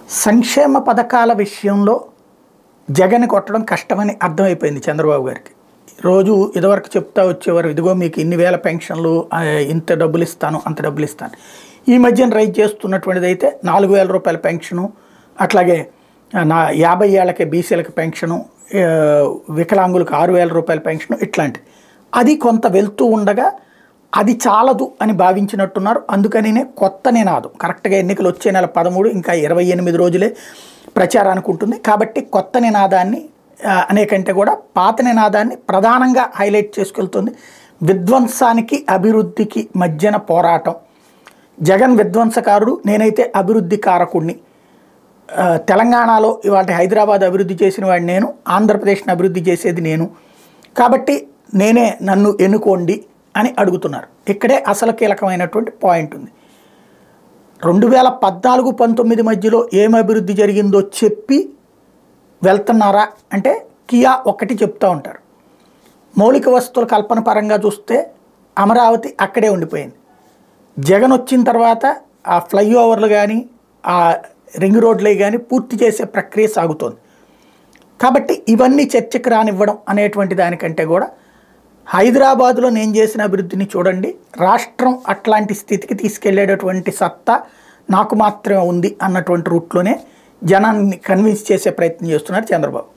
సంక్షేమ పథకాల విషయంలో జగన్ కొట్టడం కష్టమని అర్థమైపోయింది చంద్రబాబు గారికి రోజు ఇదివరకు చెప్తా వచ్చేవారు ఇదిగో మీకు ఇన్ని వేల పెన్షన్లు ఆ, ఇంత డబ్బులు ఇస్తాను అంత డబ్బులు ఇస్తాను ఈ మధ్యన రైజ్ చేస్తున్నటువంటిది అయితే నాలుగు వేల రూపాయల పెన్షను అట్లాగే ఆ, నా యాభై ఏళ్ళకి బీసీలకి పెన్షను ఆ, వికలాంగులకు ఆరు వేల రూపాయల పెన్షను ఇట్లాంటివి అది కొంత వెళ్తూ ఉండగా అది చాలదు అని భావించినట్టున్నారు అందుకనినే కొత్త నినాదం కరెక్ట్గా ఎన్నికలు వచ్చే నెల పదమూడు ఇంకా ఇరవై ఎనిమిది రోజులే ప్రచారానికి ఉంటుంది కాబట్టి కొత్త నినాదాన్ని ఆ, అనే కంటే కూడా పాత నినాదాన్ని ప్రధానంగా హైలైట్ చేసుకెళ్తుంది విధ్వంసానికి అభివృద్ధికి మధ్యన పోరాటం జగన్ విధ్వంసకారుడు నేనైతే అభివృద్ధి కారకుడిని ఆ, తెలంగాణలో ఇవాళ హైదరాబాద్ అభివృద్ధి చేసిన వాడిని నేను ఆంధ్రప్రదేశ్ని అభివృద్ధి చేసేది నేను కాబట్టి నేనే నన్ను ఎన్నుకోండి అని అడుగుతున్నారు ఇక్కడే అసలు కీలకమైనటువంటి పాయింట్ ఉంది రెండు వేల పద్నాలుగు పంతొమ్మిది మధ్యలో ఏం అభివృద్ధి జరిగిందో చెప్పి వెళ్తున్నారా అంటే కియా ఒక్కటి చెప్తూ ఉంటారు మౌలిక వస్తువుల కల్పన పరంగా చూస్తే అమరావతి అక్కడే ఉండిపోయింది జగన్ వచ్చిన తర్వాత ఆ ఫ్లైఓవర్లు కానీ ఆ రింగ్ రోడ్లే కానీ పూర్తి చేసే ప్రక్రియ సాగుతోంది కాబట్టి ఇవన్నీ చర్చకు రానివ్వడం అనేటువంటి దానికంటే కూడా హైదరాబాదులో నేను చేసిన అభివృద్ధిని చూడండి రాష్ట్రం అట్లాంటి స్థితికి తీసుకెళ్లేటటువంటి సత్తా నాకు మాత్రమే ఉంది అన్నటువంటి రూట్లోనే జనాన్ని కన్విన్స్ చేసే ప్రయత్నం చేస్తున్నారు చంద్రబాబు